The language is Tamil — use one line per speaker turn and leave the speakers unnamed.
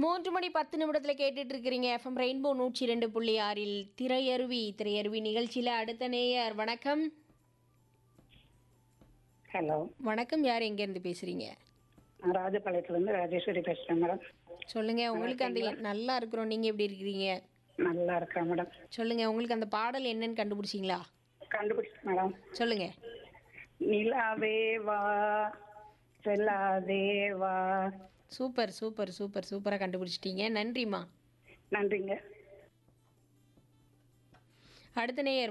மூன்று மணி பத்து நிமிடத்தில் கேட்டுட்டு இருக்கிறீங்க எஃப்எம் ரெயின்போ நூற்றி ரெண்டு புள்ளி ஆறில் திரையருவி திரையருவி நிகழ்ச்சியில் அடுத்த நேயர் வணக்கம்
ஹலோ
வணக்கம் யார் எங்கேருந்து பேசுகிறீங்க
நான் ராஜபாளையத்துலேருந்து ராஜேஸ்வரி பேசுகிறேன் மேடம்
சொல்லுங்க உங்களுக்கு அந்த நல்லா இருக்கிறோம் நீங்கள் எப்படி இருக்கிறீங்க
நல்லா இருக்கேன் மேடம்
சொல்லுங்க உங்களுக்கு அந்த பாடல் என்னன்னு கண்டுபிடிச்சிங்களா
கண்டுபிடிச்சேன் மேடம்
சொல்லுங்க
நிலாவே வா செல்லாதே வா
சூப்பர் சூப்பர் சூப்பர் சூப்பராக கண்டுபிடிச்சிட்டீங்க நன்றிம்மா
நன்றிங்க
அடுத்த நேயர்